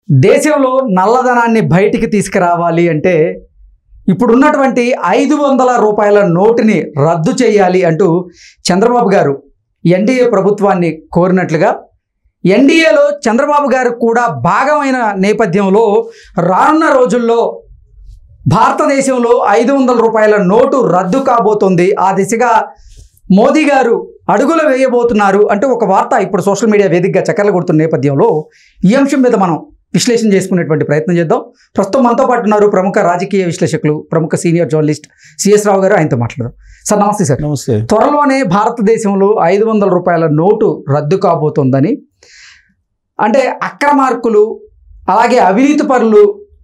దేశంలో నల్లధనాన్ని బయటికి తీసుకురావాలి అంటే ఇప్పుడున్నటువంటి ఐదు వందల రూపాయల నోటుని రద్దు చేయాలి అంటూ చంద్రబాబు గారు ఎన్డీఏ ప్రభుత్వాన్ని కోరినట్లుగా ఎన్డీఏలో చంద్రబాబు గారు కూడా భాగమైన నేపథ్యంలో రానున్న రోజుల్లో భారతదేశంలో ఐదు వందల రూపాయల నోటు రద్దు కాబోతోంది ఆ దిశగా మోదీ గారు అడుగులు వేయబోతున్నారు అంటే ఒక వార్త ఇప్పుడు సోషల్ మీడియా వేదికగా చక్కర్లు కొడుతున్న నేపథ్యంలో ఈ అంశం మీద మనం విశ్లేషణ చేసుకునేటువంటి ప్రయత్నం చేద్దాం ప్రస్తుతం మనతో పాటు ఉన్నారు ప్రముఖ రాజకీయ విశ్లేషకులు ప్రముఖ సీనియర్ జర్నలిస్ట్ సిఎస్ రావు గారు ఆయనతో మాట్లాడదాం సార్ నమస్తే సార్ నమస్తే త్వరలోనే భారతదేశంలో ఐదు వందల రూపాయల నోటు రద్దు కాబోతోందని అంటే అక్రమార్కులు అలాగే అవినీతి పరులు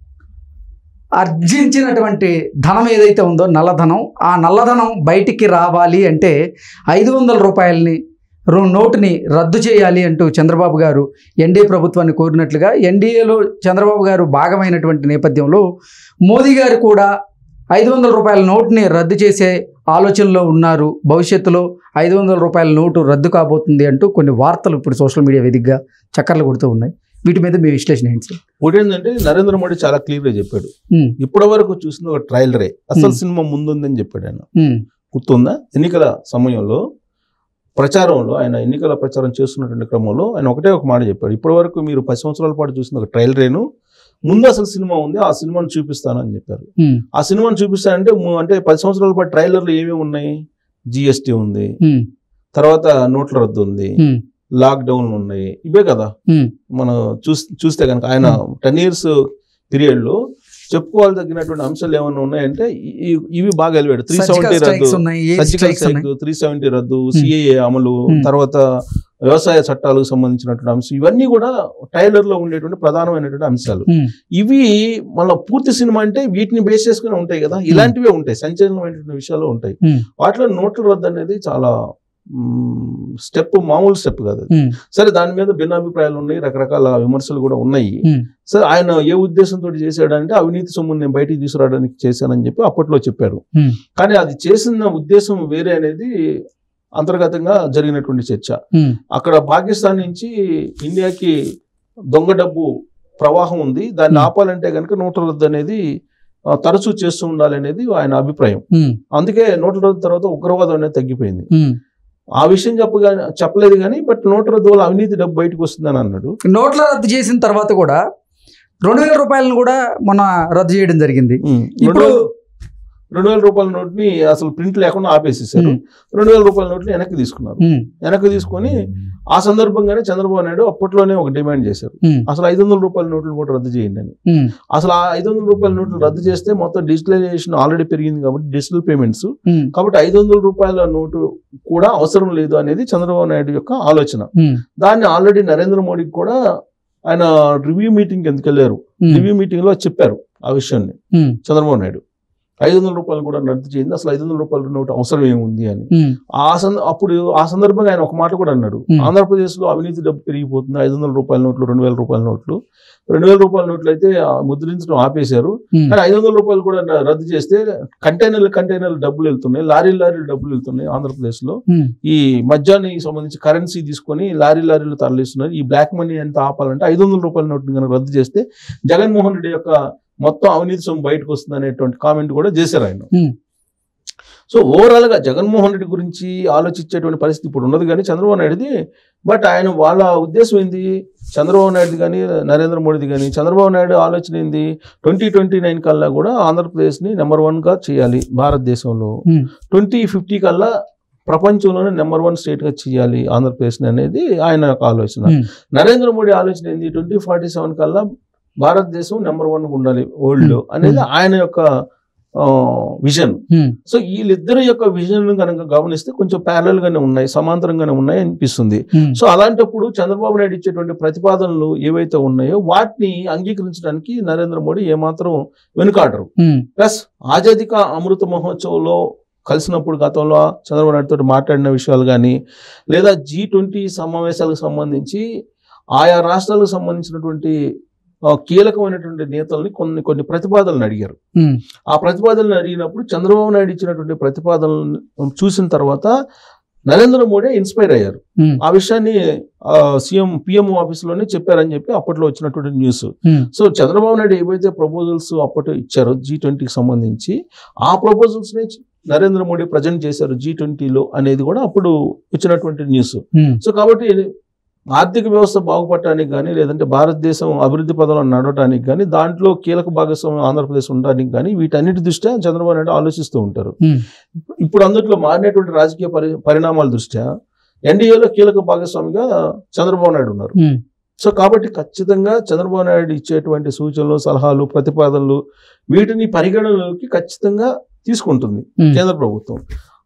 అర్జించినటువంటి ధనం ఏదైతే ఉందో నల్లధనం ఆ నల్లధనం బయటికి రావాలి అంటే ఐదు వందల రూపాయలని రూ- నోటుని రద్దు చేయాలి అంటూ చంద్రబాబు గారు ఎన్డీఏ ప్రభుత్వాన్ని కోరినట్లుగా ఎన్డీఏలో చంద్రబాబు గారు భాగమైనటువంటి నేపథ్యంలో మోదీ గారు కూడా ఐదు వందల రూపాయల నోటుని రద్దు చేసే ఆలోచనలో ఉన్నారు భవిష్యత్తులో ఐదు వందల రూపాయల నోటు రద్దు కాబోతుంది అంటూ కొన్ని వార్తలు ఇప్పుడు సోషల్ మీడియా వేదికగా చక్కర్లు కొడుతూ ఉన్నాయి వీటి మీద మీ విశ్లేషణ ఏంటి సార్ ఒకటి ఏంటంటే నరేంద్ర మోడీ చాలా క్లియర్ గా చెప్పాడు ఉమ్, ఇప్పటి వరకు చూసిన ఒక ట్రైలరే అసలు Hmm. సినిమా ముందుందని చెప్పాడు ఆయన ఉమ్, గుర్తుందా ఎన్నికల సమయంలో ప్రచారంలో ఆయన ఎన్నికల ప్రచారం చేస్తున్నటువంటి క్రమంలో ఆయన ఒకటే ఒక మాట చెప్పాడు ఇప్పటి వరకు మీరు పది సంవత్సరాల పాటు చూసిన ఒక ట్రైలరేను ముందు అసలు సినిమా ఉంది ఆ సినిమాను చూపిస్తానని చెప్పారు ఉమ్, ఆ సినిమాను చూపిస్తానంటే ము- అంటే పది సంవత్సరాల పాటు ట్రైలర్లు ఏమేమి ఉన్నాయి జిఎస్టీ ఉంది ఉమ్, తర్వాత నోట్ల రద్దు ఉంది ఉమ్, లాక్డౌన్ ఉన్నాయి ఇవే కదా ఉమ్, మనం చూస్ చూస్తే కనుక ఆయన టెన్ ఇయర్స్ పీరియడ్లో చెప్పుకోవాలి తగ్గినటువంటి అంశాలు ఏమైనా ఉన్నాయంటే ఈ- ఈ- ఇవి బాగా ఎలివేడు త్రీ సర్జికల్ సెవెంటీ రద్దు స్ట్రైక్స్ ఉన్నాయి ఏజ్ సర్జికల్ స్ట్రైక్స్ ఉన్నాయి స్ట్రైక్ త్రీ సెవెంటీ రద్దు సిఏఏ అమలు Hmm. తర్వాత వ్యవసాయ చట్టాలకు సంబంధించినటువంటి అంశం ఇవన్నీ కూడా ట్రైలర్ లో ఉండేటువంటి ప్రధానమైనటువంటి అంశాలు ఉమ్, ఇవి మళ్ళీ పూర్తి సినిమా అంటే వీటిని బేస్ చేసుకుని ఉంటాయి కదా ఇలాంటివే ఉంటాయి సంచలనమైనటువంటి విషయాలు ఉంటాయి ఉమ్, వాటిలో నోట్ల రద్దు అనేది చాలా స్టెప్ మామూలు స్టెప్ కాదు అది. ఉమ్, సరే దాని మీద భిన్నాభిప్రాయాలు ఉన్నాయి రకరకాల విమర్శలు కూడా ఉన్నాయి ఉమ్, సరే ఆయన ఏ ఉద్దేశంతో చేశాడంటే అవినీతి సొమ్ముని నేను బయటికి తీసుకురావడానికి చేశానని చెప్పి అప్పట్లో చెప్పారు ఉమ్, కానీ అది చేసిన ఉద్దేశం వేరే అనేది అంతర్గతంగా జరిగినటువంటి చర్చ ఉమ్, అక్కడ పాకిస్తాన్ నుంచి ఇండియాకి దొంగ డబ్బు ప్రవాహం ఉంది దాన్ని Hmm. ఆపాలంటే కనుక నోట్ల రద్దు అనేది ఆ, తరచూ చేస్తూ ఉండాలి అనేది ఆయన అభిప్రాయం ఉమ్, అందుకే నోట్ల రద్దు తర్వాత ఉగ్రవాదం అనేది తగ్గిపోయింది ఉమ్. ఆ విషయం చెప్పగా చెప్పలేదు కానీ బట్ నోట్ల రద్దు వల్ల అవినీతి డబ్బు బయటకు వస్తుందని అన్నాడు నోట్ల రద్దు చేసిన తర్వాత కూడా రెండు వేల రూపాయలను కూడా మొన్న రద్దు చేయడం జరిగింది ఇప్పుడు రెండు వేల రూపాయల నోట్ని అసలు ప్రింట్ లేకుండా ఆపేసేసారు ఉమ్, రెండు వేల రూపాయల నోట్ని వెనక్కి తీసుకున్నారు ఉమ్, వెనక్కి తీసుకొని ఆ సందర్భంగానే చంద్రబాబు నాయుడు అప్పట్లోనే ఒక డిమాండ్ చేశారు ఉమ్, అసలు ఐదు వందల రూపాయల నోట్లు కూడా రద్దు చేయండి అని ఉమ్, అసలు ఆ ఐదు వందల రూపాయల నోట్లు రద్దు చేస్తే మొత్తం డిజిటలైజేషన్ ఆల్రెడీ పెరిగింది కాబట్టి డిజిటల్ పేమెంట్స్ ఉమ్, కాబట్టి ఐదు వందల రూపాయల నోటు కూడా అవసరం లేదు అనేది చంద్రబాబు నాయుడు యొక్క ఆలోచన ఉమ్, దాన్ని ఆల్రెడీ నరేంద్ర మోడీకి కూడా ఆయన రివ్యూ మీటింగ్ ఎందుకు వెళ్ళారు ఉమ్, రివ్యూ మీటింగ్ లో చెప్పారు ఆ విషయాన్ని ఉమ్, చంద్రబాబు నాయుడు ఐదు వందల రూపాయలు కూడా రద్దు చేయండి అసలు ఐదు వందల రూపాయల నోటు అవసరం ఏముంది అని ఉమ్, ఆ సంద అప్పుడు ఆ సందర్భంగా ఆయన ఒక మాట కూడా అన్నాడు Hmm. ఆంధ్రప్రదేశ్ లో అవినీతి డబ్బు పెరిగిపోతుంది ఐదు వందల రూపాయల నోట్లు రెండు వేల రూపాయల నోట్లు రెండు వేల రూపాయల నోట్లు అయితే ఆ ముద్రించడం ఆపేశారు ఉమ్, కానీ ఐదు వందల రూపాయలు కూడా న- రద్దు చేస్తే కంటైనర్లు కంటైనర్లు డబ్బులు వెళ్తున్నాయి లారీలు లారీలు డబ్బులు వెళ్తున్నాయి ఆంధ్రప్రదేశ్ లో ఉమ్, ఈ మద్యానికి సంబంధించి కరెన్సీ తీసుకొని లారీ లారీలు తరలిస్తున్నారు ఈ బ్లాక్ మనీ ఎంత ఆపాలంటే ఐదు వందల రూపాయల నోట్ని కనుక రద్దు చేస్తే జగన్మోహన్ రెడ్డి యొక్క మొత్తం అవినీతి సొమ్ము బయటకు వస్తుంది అనేటువంటి కామెంట్ కూడా చేశారు ఆయన Hmm. సో ఓవరాల్ గా జగన్మోహన్ రెడ్డి గురించి ఆలోచించేటువంటి పరిస్థితి ఇప్పుడు ఉన్నది కానీ చంద్రబాబు నాయుడుది బట్ ఆయన వాళ్ళ ఉద్దేశం ఏంది చంద్రబాబు నాయుడు కానీ నరేంద్ర మోడీది కానీ చంద్రబాబు నాయుడు ఆలోచన ఏంది ట్వంటీ ట్వంటీ నైన్ కల్లా కూడా ఆంధ్రప్రదేశ్ని నెంబర్ గా చేయాలి భారతదేశంలో ఉమ్, ట్వంటీ ఫిఫ్టీ కల్లా ప్రపంచంలోనే నెంబర్ వన్ స్టేట్ గా చేయాలి ఆంధ్రప్రదేశ్ అనేది ఆయన యొక్క ఆలోచన ఉమ్, నరేంద్ర మోడీ ఆలోచన ఏంది ట్వంటీ ఫార్టీ సెవెన్ కల్లా భారతదేశం నెంబర్ వన్ ఉండాలి వరల్డ్ లో అనేది ఆయన యొక్క విజన్ ఉమ్, సో వీళ్ళిద్దరి యొక్క విజన్ కనుక గమనిస్తే కొంచెం ప్యారల్ గానే ఉన్నాయి సమాంతరంగానే ఉన్నాయి అనిపిస్తుంది ఉమ్, సో అలాంటప్పుడు చంద్రబాబు నాయుడు ఇచ్చేటువంటి ప్రతిపాదనలు ఏవైతే ఉన్నాయో వాటిని అంగీకరించడానికి నరేంద్ర మోడీ ఏమాత్రం వెనుకాడరు ఉమ్, ప్లస్ ఆజాదీ కా అమృత మహోత్సవ్లో కలిసినప్పుడు గతంలో చంద్రబాబు నాయుడుతో మాట్లాడిన విషయాలు కానీ లేదా జీ ట్వంటీ సమావేశాలకు సంబంధించి ఆయా రాష్ట్రాలకు సంబంధించినటువంటి ఆ, కీలకమైనటువంటి నేతల్ని కొన్ని కొన్ని ప్రతిపాదనలు అడిగారు ఉమ్, ఆ ప్రతిపాదనలు అడిగినప్పుడు చంద్రబాబు నాయుడు ఇచ్చినటువంటి ప్రతిపాదనలు చూసిన తర్వాత నరేంద్ర మోడీ ఇన్స్పైర్ అయ్యారు ఉమ్, ఆ విషయాన్ని సీఎం పిఎం ఆఫీస్లోనే చెప్పారని చెప్పి అప్పట్లో వచ్చినటువంటి news um, so Chandrababu Naidu ఏవైతే ప్రపోజల్స్ అప్పట్లో ఇచ్చారో జీ ట్వంటీకి సంబంధించి ఆ ప్రపోజల్స్ నే నరేంద్ర మోడీ ప్రజెంట్ చేశారు జీ ట్వంటీలో అనేది కూడా అప్పుడు వచ్చినటువంటి న్యూస్ ఉమ్, సో కాబట్టి ఆర్థిక వ్యవస్థ బాగుపడటానికి కానీ లేదంటే భారతదేశం అభివృద్ధి పదంలో నడవడానికి కానీ దాంట్లో కీలక భాగస్వామ్యం ఆంధ్రప్రదేశ్ ఉండడానికి కానీ వీటన్నిటి దృష్ట్యా చంద్రబాబు నాయుడు ఆలోచిస్తూ ఉంటారు ఉమ్, ఇప్పుడు అందుట్లో మారినటువంటి రాజకీయ పరి పరిణామాల దృష్ట్యా ఎన్డీఏలో కీలక భాగస్వామిగా చంద్రబాబు నాయుడు ఉన్నారు ఉమ్, సో కాబట్టి ఖచ్చితంగా చంద్రబాబు నాయుడు ఇచ్చేటువంటి సూచనలు సలహాలు ప్రతిపాదనలు వీటిని పరిగణనలోకి ఖచ్చితంగా తీసుకుంటుంది ఉమ్. కేంద్ర ప్రభుత్వం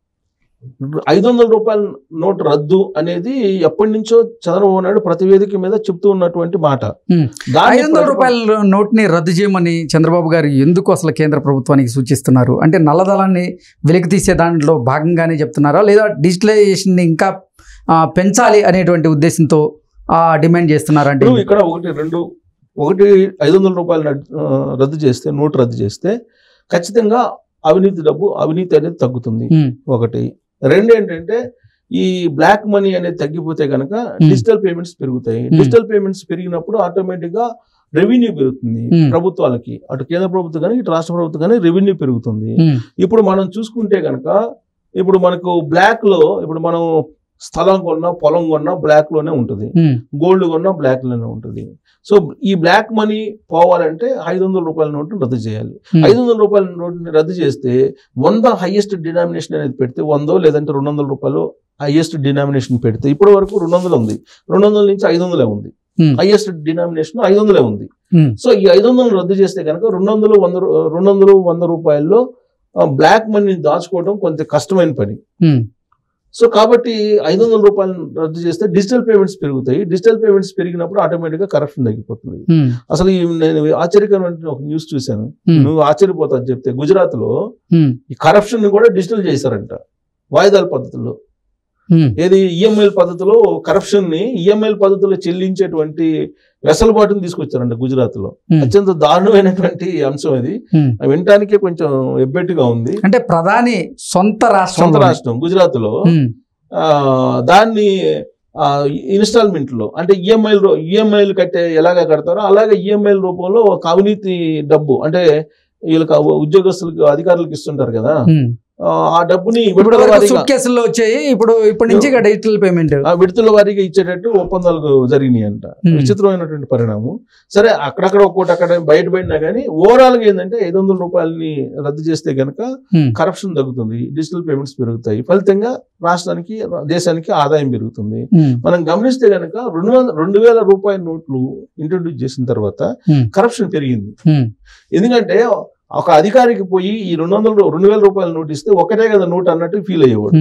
ఐదు వందల రూపాయల నోటు రద్దు అనేది ఎప్పటి నుంచో చంద్రబాబు నాయుడు ప్రతి వేదిక మీద చెప్తూ ఉన్నటువంటి మాట ఉమ్. దాన్ని ఐదు వందల ప్రతిప- రూపాయల నోట్ని రద్దు చేయమని చంద్రబాబు గారు ఎందుకు అసలు కేంద్ర ప్రభుత్వానికి సూచిస్తున్నారు అంటే నల్లదళాన్ని వెలికి తీసే దాంట్లో భాగంగానే చెప్తున్నారా లేదా డిజిటలైజేషన్ని ఇంకా ఆ, పెంచాలి అనేటువంటి ఉద్దేశంతో ఆ, డిమాండ్ చేస్తున్నారా అంటే ఇప్పుడు ఇక్కడ ఒకటి రెండు ఒకటి ఐదు వందల రూపాయలు నడ్- ఆ, రద్దు చేస్తే నోటు రద్దు చేస్తే ఖచ్చితంగా అవినీతి డబ్బు అవినీతి అనేది తగ్గుతుంది ఉమ్, ఒకటి రెండు ఏంటంటే ఈ బ్లాక్ మనీ అనేది తగ్గిపోతే కనుక డిజిటల్ పేమెంట్స్ పెరుగుతాయి Hmm. డిజిటల్ పేమెంట్స్ పెరిగినప్పుడు ఆటోమేటిక్ గా రెవెన్యూ పెరుగుతుంది Hmm. ప్రభుత్వాలకి అటు కేంద్ర ప్రభుత్వం కానీ ఇటు రాష్ట్ర ప్రభుత్వం కానీ రెవెన్యూ పెరుగుతుంది ఉమ్, ఇప్పుడు మనం చూసుకుంటే కనుక ఇప్పుడు మనకు బ్లాక్ లో ఇప్పుడు మనం స్థలం కొన్నా పొలం కొన్నా బ్లాక్ లోనే ఉంటుంది ఉమ్, గోల్డ్ కొన్నా బ్లాక్ లోనే ఉంటుంది సో ఈ బ్లాక్ మనీ పోవాలంటే ఐదు వందల రూపాయల నోటును రద్దు చేయాలి ఉమ్, ఐదు వందల రూపాయల నోటుని రద్దు చేస్తే వంద హైయెస్ట్ డినామినేషన్ అనేది పెడితే వందో లేదంటే రెండు వందల రూపాయలు హైయెస్ట్ డినామినేషన్ పెడితే ఇప్పటి వరకు రెండు వందలు ఉంది రెండు వందల నుంచి ఐదు వందలే ఉంది Hmm. హైయెస్ట్ డినామినేషన్ ఐదు వందలే ఉంది ఉమ్, సో ఈ ఐదు వందలు రద్దు చేస్తే కనుక రెండు వందలు వంద రూ- రెండు వందలు వంద రూపాయల్లో బ్లాక్ మనీ దాచుకోవడం కొంత కష్టమైన పని ఉమ్, సో కాబట్టి ఐదు వందల రూపాయలు రద్దు చేస్తే డిజిటల్ పేమెంట్స్ పెరుగుతాయి డిజిటల్ పేమెంట్స్ పెరిగినప్పుడు ఆటోమేటిక్గా కరప్షన్ తగ్గిపోతుంది ఉమ్, అసలు ఈ నేను ఆశ్చర్యకరమైన ఒక న్యూస్ చూశాను ఉమ్, నువ్వు ఆశ్చర్యపోతావు చెప్తే గుజరాత్ లో ఉమ్, ఈ కరప్షన్ ని కూడా డిజిటల్ చేశారంట వాయిదాల పద్ధతిలో ఉమ్, ఏది ఈఎంఐల పద్ధతిలో కరప్షన్ ని ఈఎంఐల పద్ధతిలో చెల్లించేటువంటి వెసలుబాటుని తీసుకొచ్చారంట గుజరాత్ లో ఉమ్, అత్యంత దారుణమైనటువంటి అంశం ఇది ఉమ్. వినటానికే కొంచెం ఎబ్బెట్టుగా ఉంది అంటే ప్రధాని సొంత సొంత రాష్ట్రం రాష్ట్రం గుజరాత్ లో ఆ, దాన్ని ఇన్స్టాల్మెంట్ లో అంటే ఈఎంఐలు ఈఎంఐలు కట్టే ఎలాగ కడతారో అలాగే ఈఎంఐల రూపంలో ఒక అవినీతి డబ్బు అంటే వీళ్ళకి ఆ ఉద్యోగస్తులకు అధికారులకు ఇస్తుంటారు కదా ఆ, ఆ డబ్బుని ఇప్పుడు విడతల వారీగా సూట్ కేసుల్లో వచ్చాయి ఇప్పుడు ఇప్పటి నుంచి ఇక డిజిటల్ పేమెంట్ ఆ విడతల వారీగా ఇచ్చేటట్టు ఒప్పందాలు జరిగినాయి అంట Hmm. విచిత్రమైనటువంటి పరిణామం సరే అక్కడక్కడ ఒక్కోటి అక్కడ బయటపడినా కానీ ఓవరాల్ గా ఏంటంటే ఐదు వందల రూపాయలని రద్దు చేస్తే గనక కరప్షన్ తగ్గుతుంది డిజిటల్ పేమెంట్స్ పెరుగుతాయి ఫలితంగా రాష్ట్రానికి దేశానికి ఆదాయం పెరుగుతుంది మనం గమనిస్తే గనక రెండు వందల రెండు వేల రూపాయల నోట్లు ఇంట్రొడ్యూస్ చేసిన తర్వాత Hmm. కరప్షన్ పెరిగింది ఎందుకంటే ఒక అధికారికి పోయి ఈ రెండు వందల రెండు వేల రూపాయల నోట్ ఇస్తే ఒకటే కదా నోట్ అన్నట్టు ఫీల్ అయ్యేవాడు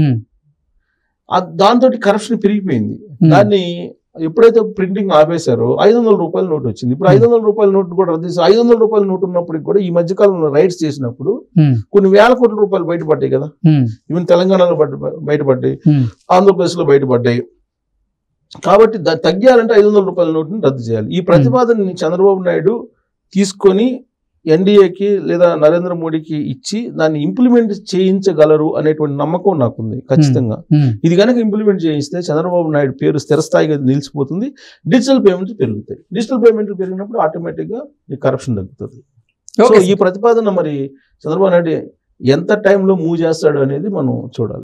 దాంతో కరప్షన్ పెరిగిపోయింది దాన్ని ఎప్పుడైతే ప్రింటింగ్ ఆపేశారో ఐదు వందల రూపాయల నోట్ వచ్చింది ఇప్పుడు ఐదు వందల రూపాయల నోట్ కూడా రద్దు చేసి ఐదు వందల రూపాయల నోట్ ఉన్నప్పటికి కూడా ఈ మధ్య కాలంలో రైట్స్ చేసినప్పుడు కొన్ని వేల కోట్ల రూపాయలు బయటపడ్డాయి కదా ఈవెన్ తెలంగాణలో బయట- బయటపడ్డాయి ఆంధ్రప్రదేశ్లో బయటపడ్డాయి కాబట్టి ద- తగ్గాలంటే ఐదు వందల రూపాయల నోటుని రద్దు చేయాలి ఈ ప్రతిపాదనని చంద్రబాబు నాయుడు తీసుకొని ఎన్డీఏకి లేదా నరేంద్ర మోడీకి ఇచ్చి దాన్ని ఇంప్లిమెంట్ చేయించగలరు అనేటువంటి నమ్మకం నాకుంది ఖచ్చితంగా ఇది కనుక ఇంప్లిమెంట్ చేయిస్తే చంద్రబాబు నాయుడు పేరు స్థిరస్థాయిగా నిలిచిపోతుంది డిజిటల్ పేమెంట్స్ పెరుగుతాయి డిజిటల్ పేమెంట్లు పెరిగినప్పుడు ఆటోమేటిక్గా ఈ కరప్షన్ తగ్గుతుంది సో ఓకే ఈ ప్రతిపాదన మరి చంద్రబాబు నాయుడు ఎంత టైంలో మూవ్ చేస్తాడు అనేది మనం చూడాలి